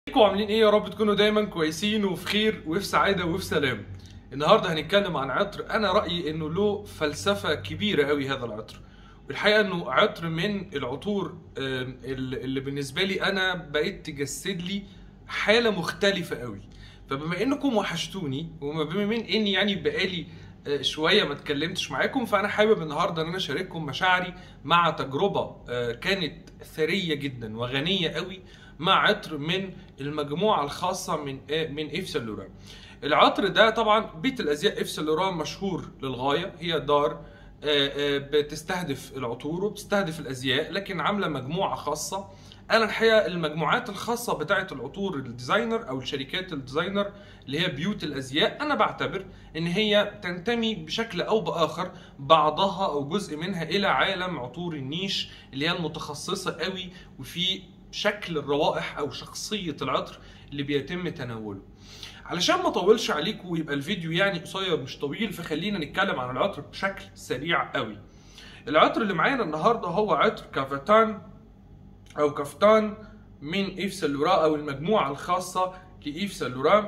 ازيكم عاملين ايه يا رب تكونوا دايما كويسين وفي خير وفي سعاده وفي سلام النهارده هنتكلم عن عطر انا رايي انه له فلسفه كبيره قوي هذا العطر والحقيقه انه عطر من العطور آم، اللي اللي بالنسبه لي انا بقيت تجسد لي حاله مختلفه قوي فبما انكم وحشتوني وبما من اني يعني بقالي آه، شويه ما اتكلمتش معاكم فانا حابب النهارده ان انا اشارككم مشاعري مع تجربه آه، كانت ثريه جدا وغنيه قوي مع عطر من المجموعه الخاصه من آه، من ايف سان لوران العطر ده طبعا بيت الازياء ايف سان لوران مشهور للغايه هي دار آه، آه، بتستهدف العطور وبتستهدف الازياء لكن عامله مجموعه خاصه انا الحقيقه المجموعات الخاصه بتاعه العطور الديزاينر او الشركات الديزاينر اللي هي بيوت الازياء انا بعتبر ان هي تنتمي بشكل او باخر بعضها او جزء منها الى عالم عطور النيش اللي هي المتخصصه قوي وفي شكل الروائح او شخصيه العطر اللي بيتم تناوله علشان ما اطولش عليكم ويبقى الفيديو يعني قصير مش طويل فخلينا نتكلم عن العطر بشكل سريع قوي العطر اللي معانا النهارده هو عطر كافتان او كفتان من ايف سان لوران او المجموعه الخاصه لايف سان لوران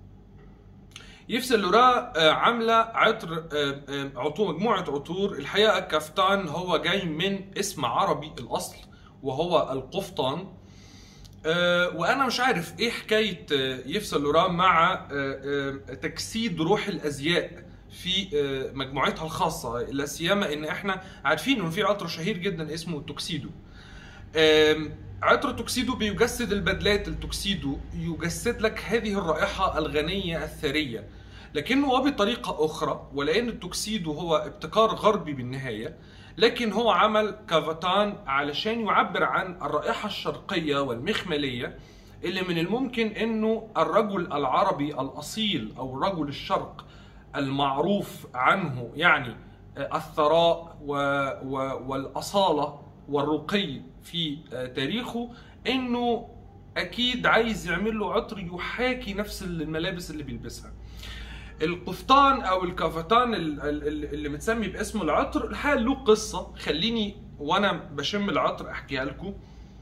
ايف سان لوران آه، عامله عطر آه، آه، عطور مجموعه عطور الحقيقه كفتان هو جاي من اسم عربي الاصل وهو القفطان آه، وانا مش عارف ايه حكايه آه، يف سان لوران مع آه، آه، تجسيد روح الازياء في آه، مجموعتها الخاصه لا سيما ان احنا عارفين انه في عطر شهير جدا اسمه توكسيدو آم، عطر توكسيدو بيجسد البدلات التوكسيدو يجسد لك هذه الرائحة الغنية الثرية لكنه وبطريقة أخرى ولأن التوكسيدو هو ابتكار غربي بالنهاية لكن هو عمل كافاتان علشان يعبر عن الرائحة الشرقية والمخملية اللي من الممكن انه الرجل العربي الاصيل او رجل الشرق المعروف عنه يعني الثراء و... و... والاصاله والرقي في تاريخه انه اكيد عايز يعمل له عطر يحاكي نفس الملابس اللي بيلبسها القفطان او الكافتان ال- ال- اللي متسمي باسم العطر الحقيقه له قصه خليني وانا بشم العطر احكيها لكم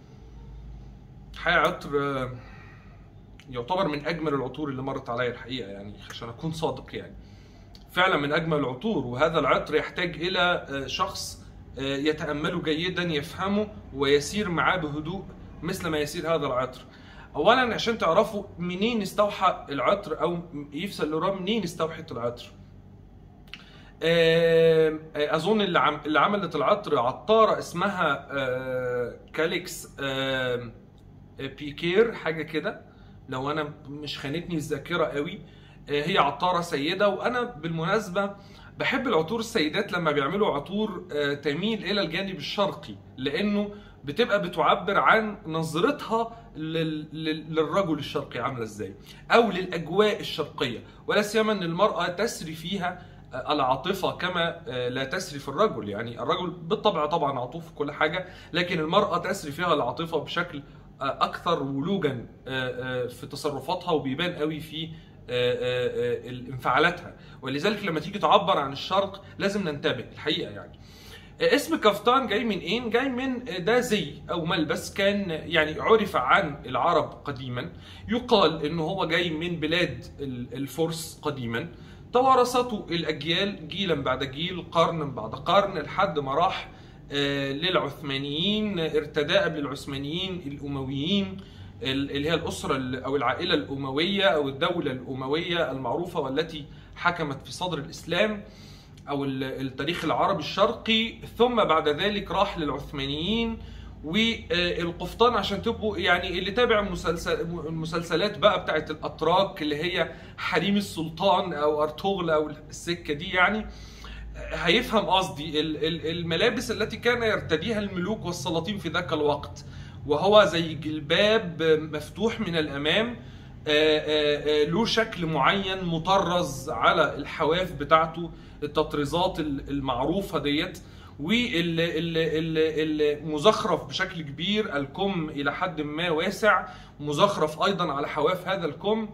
الحقيقه عطر آه، يعتبر من اجمل العطور اللي مرت عليا الحقيقه يعني عشان اكون صادق يعني فعلا من اجمل العطور وهذا العطر يحتاج الى آه، شخص آه، يتامله جيدا يفهمه ويسير معاه بهدوء مثل ما يسير هذا العطر اولا عشان تعرفوا منين استوحى العطر او يف سان لوران منين استوحت العطر آه، اظن اللي عم اللي عملت العطر عطاره اسمها آه، كاليكس آه، بيكير حاجه كده لو انا مش خانتني الذاكره قوي آه، هي عطاره سيده وانا بالمناسبه بحب العطور السيدات لما بيعملوا عطور آه، تميل الى الجانب الشرقي لانه بتبقى بتعبر عن نظرتها لل- لل- للرجل الشرقي عامله ازاي او للاجواء الشرقيه ولا سيما ان المراه تسري فيها آه، العاطفه كما آه، لا تسري في الرجل يعني الرجل بالطبع طبعا عطوف في كل حاجه لكن المراه تسري فيها العاطفه بشكل آه، اكثر ولوجا آه، آه، في تصرفاتها وبيبان قوي في آه، آه، آه، انفعالاتها ولذلك لما تيجي تعبر عن الشرق لازم ننتبه الحقيقه يعني اسم كفتان جاي من ايه؟ جاي من ده زي او ملبس كان يعني عرف عن العرب قديما يقال انه هو جاي من بلاد ال- الفرس قديما توارثته الاجيال جيلا بعد جيل قرنا بعد قرن لحد ما راح آه، للعثمانيين ارتداء قبل العثمانيين الامويين ال- اللي هي الاسره ال- او العائله الامويه او الدوله الامويه المعروفه والتي حكمت في صدر الاسلام او ال- التاريخ العربي الشرقي ثم بعد ذلك راح للعثمانيين والقفطان عشان تبقوا يعني اللي تابع مسلسل المسلسلات بقى بتاعت الاتراك اللي هي حريم السلطان او ارطغرل او السكه دي يعني هيفهم قصدي ال- ال- الملابس التي كان يرتديها الملوك والسلاطين في ذاك الوقت وهو زي جلباب مفتوح من الامام آه، آه، آه، له شكل معين مطرز على الحواف بتاعته التطريزات ال- المعروفه ديت والمزخرف بشكل كبير الكم الى حد ما واسع مزخرف ايضا على حواف هذا الكم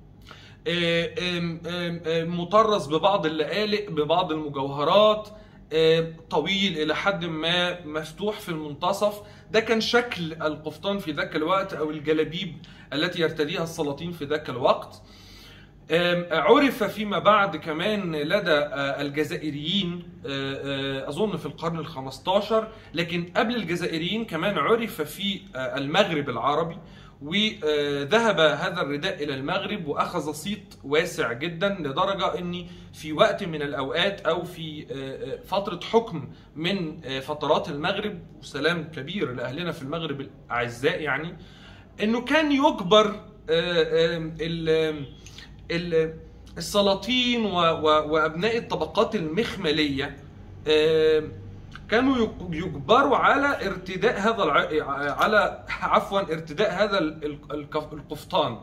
آه، آم، آم، آم، مطرز ببعض اللآلئ ببعض المجوهرات آه، طويل الى حد ما مفتوح في المنتصف ده كان شكل القفطان في ذاك الوقت او الجلابيب التي يرتديها السلاطين في ذاك الوقت آم، عرف فيما بعد كمان لدى آه، الجزائريين آه، آه، اظن في القرن ال 15 لكن قبل الجزائريين كمان عرف في آه، المغرب العربي وذهب هذا الرداء الى المغرب واخذ صيت واسع جدا لدرجه اني في وقت من الاوقات او في آه، آه، فتره حكم من آه، فترات المغرب وسلام كبير لاهلنا في المغرب الاعزاء يعني انه كان يجبر آه، آه، ال- ال- السلاطين و- و- وابناء الطبقات المخمليه آه، كانوا يق- يجبروا على ارتداء هذا الع... على عفوا ارتداء هذا ال- ال- الكف- القفطان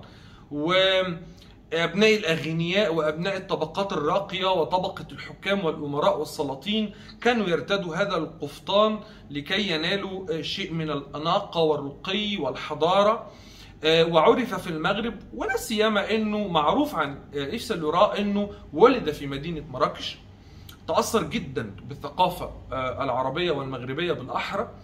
وابناء الاغنياء وابناء الطبقات الراقيه وطبقه الحكام والامراء والسلاطين كانوا يرتدوا هذا القفطان لكي ينالوا شيء من الاناقه والرقي والحضاره آه، وعرف في المغرب ولا سيما انه معروف عن آه، إيف سلورا انه ولد في مدينه مراكش تاثر جدا بالثقافه آه، العربيه والمغربيه بالاحرى آه،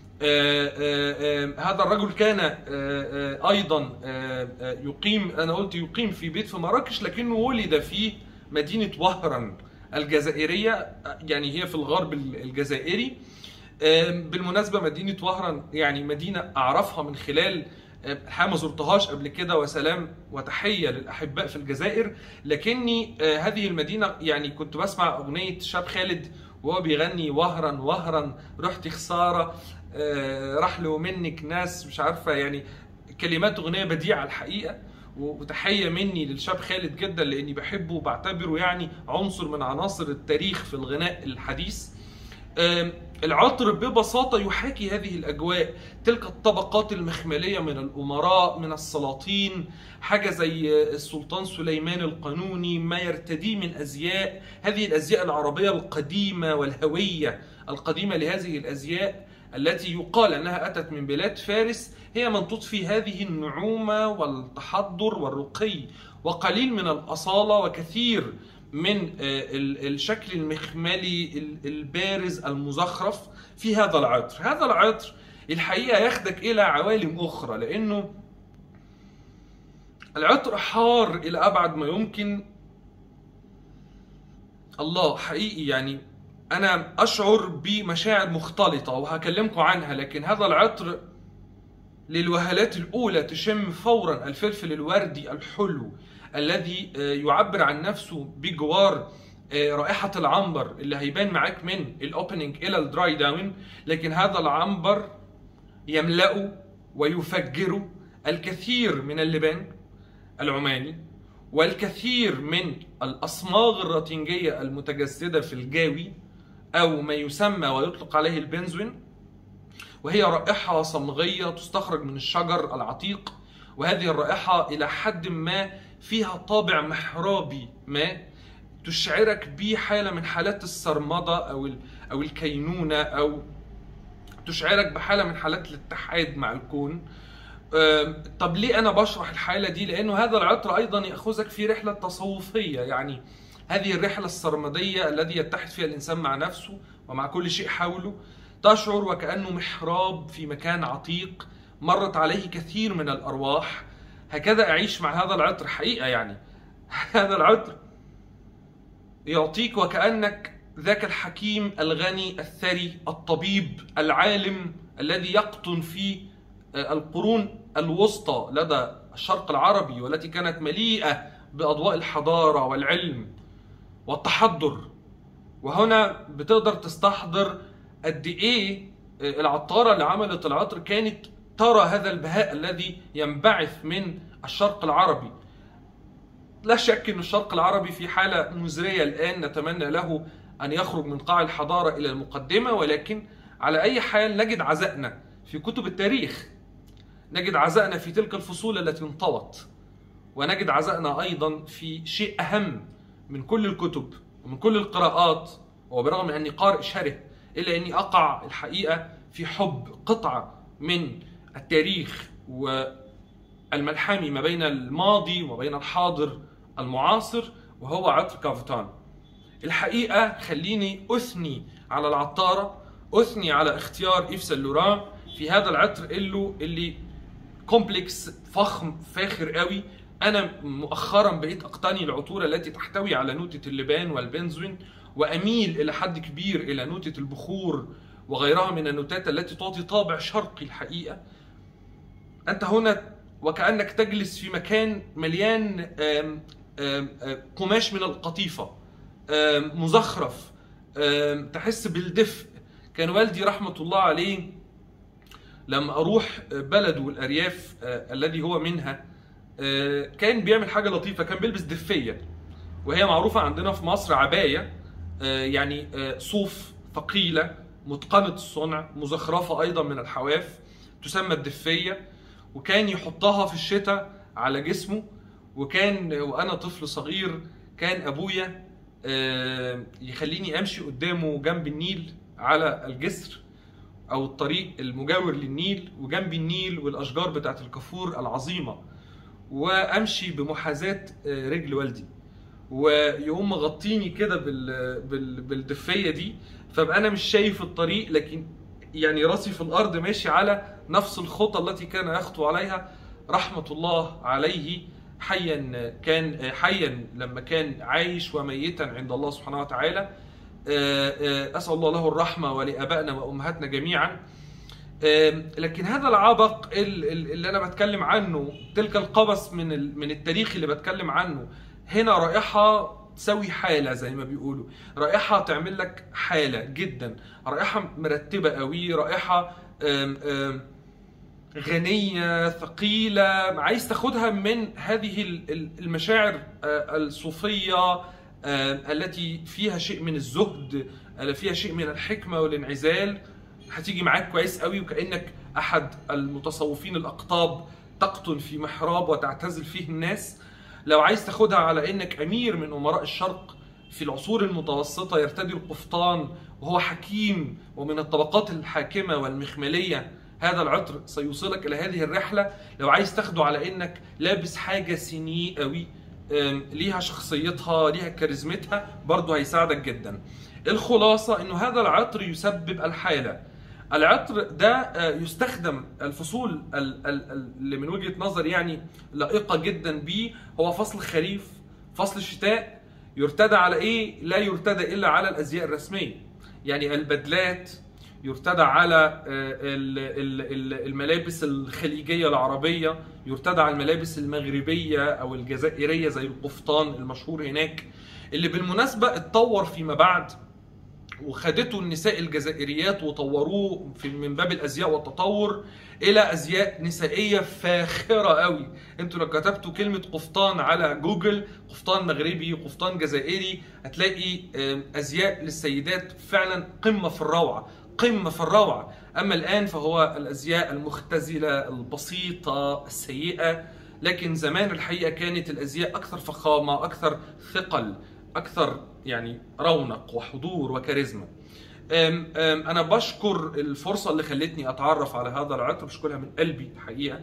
آه، آه، هذا الرجل كان آه، آه، ايضا آه، آه، يقيم انا قلت يقيم في بيت في مراكش لكنه ولد في مدينه وهران الجزائريه آه، يعني هي في الغرب الجزائري آه، بالمناسبه مدينه وهران يعني مدينه اعرفها من خلال آه، الحقيقه ما زرتهاش قبل كده وسلام وتحيه للاحباء في الجزائر لكني آه، هذه المدينه يعني كنت بسمع اغنيه شاب خالد وهو بيغني وهرا وهرا رحت خساره آه، راح له منك ناس مش عارفه يعني كلمات اغنيه بديعه الحقيقه وتحيه مني للشاب خالد جدا لاني بحبه وبعتبره يعني عنصر من عناصر التاريخ في الغناء الحديث آم، العطر ببساطة يحاكي هذه الأجواء تلك الطبقات المخملية من الأمراء من السلاطين حاجة زي السلطان سليمان القانوني ما يرتديه من أزياء هذه الأزياء العربية القديمة والهوية القديمة لهذه الأزياء التي يقال أنها أتت من بلاد فارس هي من تضفي هذه النعومة والتحضر والرقي وقليل من الأصالة وكثير من آه، ال- الشكل المخملي ال- البارز المزخرف في هذا العطر هذا العطر الحقيقة ياخدك إلى عوالم أخرى لأنه العطر حار إلى أبعد ما يمكن الله حقيقي يعني أنا أشعر بمشاعر مختلطة وهكلمكم عنها لكن هذا العطر للوهلات الأولى تشم فورا الفلفل الوردي الحلو الذي آه، يعبر عن نفسه بجوار آه، رائحة العنبر اللي هيبان معاك من الأوبننج إلى الدراي داون لكن هذا العنبر يملأه ويفجره الكثير من اللبان العماني والكثير من الأصماغ الراتنجية المتجسدة في الجاوي أو ما يسمى ويطلق عليه البنزوين وهي رائحة صمغية تستخرج من الشجر العتيق وهذه الرائحة إلى حد ما فيها طابع محرابي ما تشعرك بحالة من حالات السرمدة أو ال- أو الكينونة أو تشعرك بحالة من حالات الاتحاد مع الكون أم، طب ليه أنا بشرح الحالة دي؟ لأنه هذا العطر أيضا يأخذك في رحلة تصوفية يعني هذه الرحلة السرمدية الذي يتحد فيها الإنسان مع نفسه ومع كل شيء حوله تشعر وكأنه محراب في مكان عتيق مرت عليه كثير من الأرواح هكذا أعيش مع هذا العطر حقيقة يعني هذا العطر يعطيك وكأنك ذاك الحكيم الغني الثري الطبيب العالم الذي يقطن في القرون الوسطى لدى الشرق العربي والتي كانت مليئة بأضواء الحضارة والعلم والتحضر وهنا بتقدر تستحضر قد ايه العطارة اللي عملت العطر كانت ترى هذا البهاء الذي ينبعث من الشرق العربي لا شك ان الشرق العربي في حالة مزرية الان نتمنى له ان يخرج من قاع الحضارة الى المقدمة ولكن على اي حال نجد عزائنا في كتب التاريخ نجد عزائنا في تلك الفصول التي انطوت ونجد عزائنا ايضا في شيء اهم من كل الكتب ومن كل القراءات وبرغم اني قارئ شره الا اني اقع الحقيقه في حب قطعه من التاريخ والملحمي ما بين الماضي وبين الحاضر المعاصر وهو عطر كافتان الحقيقه خليني اثني على العطاره اثني على اختيار ايف سان لوران في هذا العطر اللي اللي كومبلكس فخم فاخر قوي انا مؤخرا بقيت اقتني العطور التي تحتوي على نوتة اللبان والبنزوين واميل الى حد كبير الى نوتة البخور وغيرها من النوتات التي تعطي طابع شرقي الحقيقه انت هنا وكانك تجلس في مكان مليان آم، آم، آم، قماش من القطيفه آم، مزخرف آم، تحس بالدفء كان والدي رحمه الله عليه لما اروح بلده الارياف آه، الذي هو منها آه، كان بيعمل حاجه لطيفه كان بيلبس دفيه وهي معروفه عندنا في مصر عبايه آه، يعني آه، صوف ثقيله متقنه الصنع مزخرفه ايضا من الحواف تسمى الدفيه وكان يحطها في الشتاء على جسمه وكان وانا طفل صغير كان ابويا آه، يخليني امشي قدامه جنب النيل على الجسر او الطريق المجاور للنيل وجنب النيل والاشجار بتاعت الكافور العظيمه وامشي بمحاذاه آه، رجل والدي ويقوم مغطيني كده بال... بال... بالدفيه دي فابقى انا مش شايف الطريق لكن يعني راسي في الارض ماشي على نفس الخطى التي كان يخطو عليها رحمه الله عليه حيا كان حيا لما كان عايش وميتا عند الله سبحانه وتعالى آه، آه، اسال الله له الرحمه ولابائنا وامهاتنا جميعا آم، لكن هذا العبق ال- ال- اللي انا بتكلم عنه تلك القبس من ال- من التاريخ اللي بتكلم عنه هنا رائحه تسوي حاله زي ما بيقولوا رائحه تعمل لك حاله جدا رائحه مرتبه قوي رائحه آم، آم، غنيه ثقيله عايز تاخدها من هذه ال- ال- المشاعر آه، الصوفيه آه، التي فيها شيء من الزهد آه، فيها شيء من الحكمه والانعزال هتيجي معاك كويس قوي وكانك احد المتصوفين الاقطاب تقطن في محراب وتعتزل فيه الناس لو عايز تاخدها على انك امير من امراء الشرق في العصور المتوسطه يرتدي القفطان وهو حكيم ومن الطبقات الحاكمه والمخمليه هذا العطر سيوصلك الى هذه الرحله لو عايز تاخده على انك لابس حاجه سينيه قوي أم، ليها شخصيتها ليها كاريزمتها برضه هيساعدك جدا الخلاصه انه هذا العطر يسبب الحاله العطر ده آه، يستخدم الفصول ال- ال- ال- اللي من وجهه نظري يعني لائقه جدا بيه هو فصل الخريف فصل الشتاء يرتدى على ايه لا يرتدى الا على الازياء الرسميه يعني البدلات يرتدى على آه، ال- ال- ال- الملابس الخليجيه العربيه يرتدى على الملابس المغربيه او الجزائريه زي القفطان المشهور هناك اللي بالمناسبه اتطور فيما بعد وخدته النساء الجزائريات وطوروه في من باب الازياء والتطور الى ازياء نسائيه فاخره قوي انتوا لو كتبتوا كلمه قفطان على جوجل قفطان مغربي قفطان جزائري هتلاقي آم، ازياء للسيدات فعلا قمه في الروعه قمه في الروعه اما الان فهو الازياء المختزله البسيطه السيئه لكن زمان الحقيقه كانت الازياء اكثر فخامه اكثر ثقل اكثر يعني رونق وحضور وكاريزما أم أم انا بشكر الفرصه اللي خلتني اتعرف على هذا العطر بشكرها من قلبي الحقيقه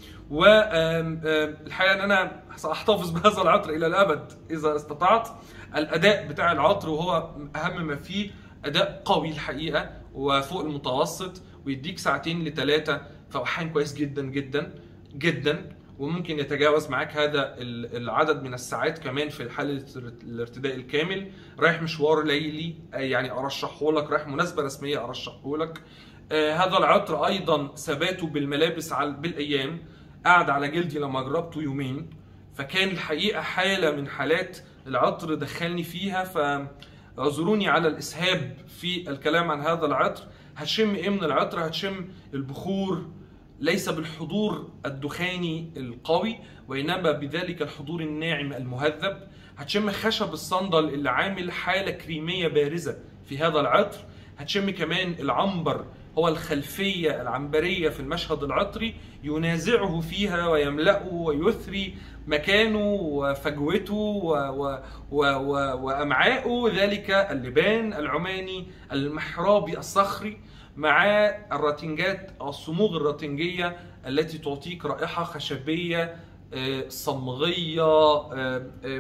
والحقيقه ان انا ساحتفظ بهذا العطر الى الابد اذا استطعت الاداء بتاع العطر وهو اهم ما فيه اداء قوي الحقيقه وفوق المتوسط ويديك ساعتين لثلاثه فوحان كويس جدا جدا جدا وممكن يتجاوز معاك هذا ال- العدد من الساعات كمان في حاله الارتداء الكامل رايح مشوار ليلي آه، يعني ارشحه لك رايح مناسبه رسميه ارشحه لك آه، هذا العطر ايضا ثباته بالملابس على بالايام قعد على جلدي لما جربته يومين فكان الحقيقه حاله من حالات العطر دخلني فيها فاعذروني على الاسهاب في الكلام عن هذا العطر هتشم ايه من العطر هتشم البخور ليس بالحضور الدخاني القوي وانما بذلك الحضور الناعم المهذب هتشم خشب الصندل اللي عامل حاله كريميه بارزه في هذا العطر هتشم كمان العنبر هو الخلفيه العنبريه في المشهد العطري ينازعه فيها ويملأه ويثري مكانه وفجوته و و و و وامعائه ذلك اللبان العماني المحرابي الصخري مع الراتنجات أو الصموغ الراتنجيه التي تعطيك رائحه خشبيه آه، صمغيه آه، آه،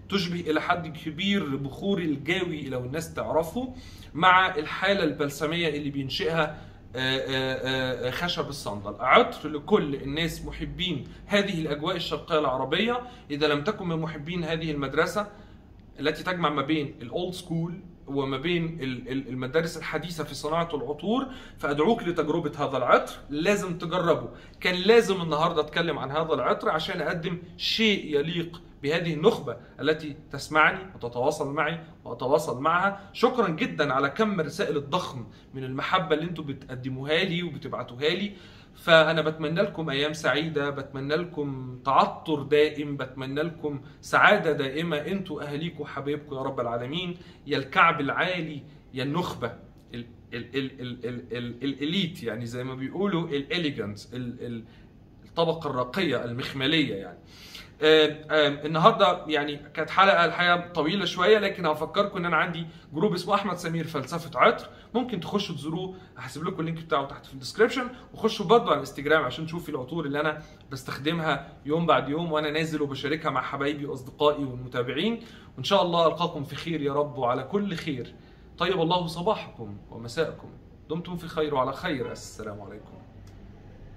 تشبه الى حد كبير بخور الجاوي لو الناس تعرفه مع الحاله البلسميه اللي بينشئها آه، آه، آه، خشب الصندل عطر لكل الناس محبين هذه الاجواء الشرقيه العربيه اذا لم تكن من محبين هذه المدرسه التي تجمع ما بين الاولد سكول وما بين ال- ال- المدارس الحديثه في صناعه العطور فادعوك لتجربه هذا العطر لازم تجربه كان لازم النهارده اتكلم عن هذا العطر عشان اقدم شيء يليق بهذه النخبه التي تسمعني وتتواصل معي واتواصل معها شكرا جدا على كم الرسائل الضخم من المحبه اللي انتم بتقدموها لي وبتبعتوها لي فانا بتمنى لكم ايام سعيده بتمنى لكم تعطر دائم بتمنى لكم سعاده دائمه انتوا اهاليكم وحبايبكم يا رب العالمين يا الكعب العالي يا النخبه ال ال ال ال ال ال الاليت يعني زي ما بيقولوا الاليجنت الطبقه الراقيه المخمليه يعني آم، آم، النهارده يعني كانت حلقه الحقيقه طويله شويه لكن هفكركم ان انا عندي جروب اسمه احمد سمير فلسفه عطر ممكن تخشوا تزوروه هسيب لكم اللينك بتاعه تحت في الديسكربشن وخشوا برضه على الانستجرام عشان تشوفوا العطور اللي انا بستخدمها يوم بعد يوم وانا نازل وبشاركها مع حبايبي واصدقائي والمتابعين وان شاء الله القاكم في خير يا رب وعلى كل خير طيب الله صباحكم ومساءكم دمتم في خير وعلى خير السلام عليكم